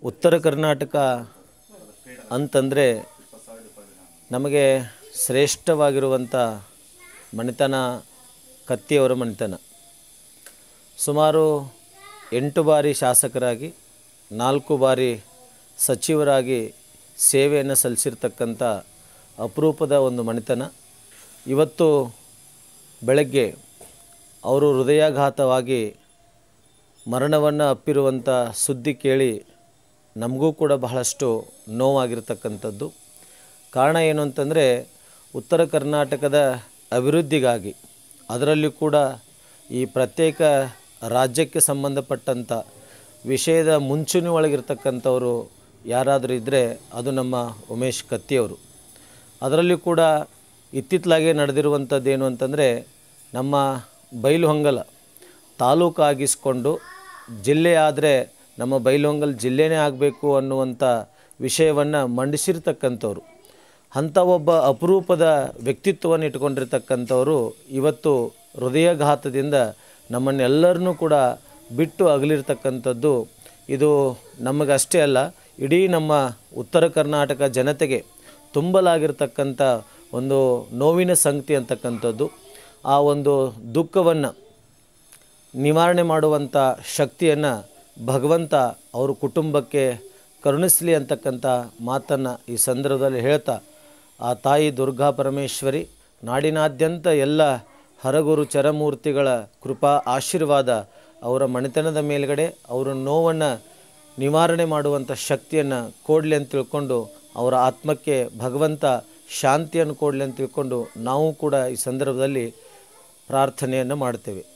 ಉತ್ತರ ಕರ್ನಾಟಕ ಅಂತಂದರೆ ನಮಗೆ ಶ್ರೇಷ್ಠವಾಗಿರುವಂಥ ಮನೆತನ ಕತ್ತಿಯವರ ಮನೆತನ ಸುಮಾರು ಎಂಟು ಬಾರಿ ಶಾಸಕರಾಗಿ ನಾಲ್ಕು ಬಾರಿ ಸಚಿವರಾಗಿ ಸೇವೆಯನ್ನು ಸಲ್ಲಿಸಿರ್ತಕ್ಕಂಥ ಅಪರೂಪದ ಒಂದು ಮನೆತನ ಇವತ್ತು ಬೆಳಗ್ಗೆ ಅವರು ಹೃದಯಾಘಾತವಾಗಿ ಮರಣವನ್ನು ಅಪ್ಪಿರುವಂಥ ಸುದ್ದಿ ಕೇಳಿ ನಮಗೂ ಕೂಡ ಬಹಳಷ್ಟು ನೋವಾಗಿರ್ತಕ್ಕಂಥದ್ದು ಕಾರಣ ಏನು ಅಂತಂದರೆ ಉತ್ತರ ಕರ್ನಾಟಕದ ಅಭಿವೃದ್ಧಿಗಾಗಿ ಅದರಲ್ಲಿ ಕೂಡ ಈ ಪ್ರತ್ಯೇಕ ರಾಜ್ಯಕ್ಕೆ ಸಂಬಂಧಪಟ್ಟಂಥ ವಿಷಯದ ಮುಂಚೂಣಿ ಒಳಗಿರ್ತಕ್ಕಂಥವರು ಯಾರಾದರೂ ಇದ್ದರೆ ಅದು ನಮ್ಮ ಉಮೇಶ್ ಕತ್ತಿಯವರು ಅದರಲ್ಲಿ ಕೂಡ ಇತ್ತಿತ್ತಲಾಗೆ ನಡೆದಿರುವಂಥದ್ದೇನು ಅಂತಂದರೆ ನಮ್ಮ ಬೈಲುಹೊಂಗಲ ತಾಲೂಕು ಆಗಿಸ್ಕೊಂಡು ಜಿಲ್ಲೆ ಆದರೆ ನಮ್ಮ ಬೈಲುಹೊಂಗಲ್ ಜಿಲ್ಲೆನೇ ಆಗಬೇಕು ಅನ್ನುವಂಥ ವಿಷಯವನ್ನು ಮಂಡಿಸಿರ್ತಕ್ಕಂಥವ್ರು ಅಂಥ ಒಬ್ಬ ಅಪರೂಪದ ವ್ಯಕ್ತಿತ್ವವನ್ನು ಇಟ್ಕೊಂಡಿರ್ತಕ್ಕಂಥವರು ಇವತ್ತು ಹೃದಯಘಾತದಿಂದ ನಮ್ಮನ್ನೆಲ್ಲರನ್ನೂ ಕೂಡ ಬಿಟ್ಟು ಅಗಲಿರ್ತಕ್ಕಂಥದ್ದು ಇದು ನಮಗಷ್ಟೇ ಅಲ್ಲ ಇಡೀ ನಮ್ಮ ಉತ್ತರ ಕರ್ನಾಟಕ ಜನತೆಗೆ ತುಂಬಲಾಗಿರ್ತಕ್ಕಂಥ ಒಂದು ನೋವಿನ ಸಂಗತಿ ಅಂತಕ್ಕಂಥದ್ದು ಆ ಒಂದು ದುಃಖವನ್ನು ನಿವಾರಣೆ ಮಾಡುವಂಥ ಶಕ್ತಿಯನ್ನು ಭಗವಂತ ಅವ್ರ ಕುಟುಂಬಕ್ಕೆ ಕರುಣಿಸಲಿ ಅಂತಕ್ಕಂಥ ಮಾತನ್ನು ಈ ಸಂದರ್ಭದಲ್ಲಿ ಹೇಳ್ತಾ ಆ ತಾಯಿ ದುರ್ಗಾ ಪರಮೇಶ್ವರಿ ನಾಡಿನಾದ್ಯಂತ ಎಲ್ಲ ಹರಗುರು ಚರಮೂರ್ತಿಗಳ ಕೃಪಾ ಆಶೀರ್ವಾದ ಅವರ ಮನೆತನದ ಮೇಲ್ಗಡೆ ಅವರ ನೋವನ್ನು ನಿವಾರಣೆ ಮಾಡುವಂಥ ಶಕ್ತಿಯನ್ನು ಕೊಡಲಿ ಅಂತ ತಿಳ್ಕೊಂಡು ಅವರ ಆತ್ಮಕ್ಕೆ ಭಗವಂತ ಶಾಂತಿಯನ್ನು ಕೊಡಲಿ ಅಂತ ತಿಳ್ಕೊಂಡು ನಾವು ಕೂಡ ಈ ಸಂದರ್ಭದಲ್ಲಿ ಪ್ರಾರ್ಥನೆಯನ್ನು ಮಾಡ್ತೇವೆ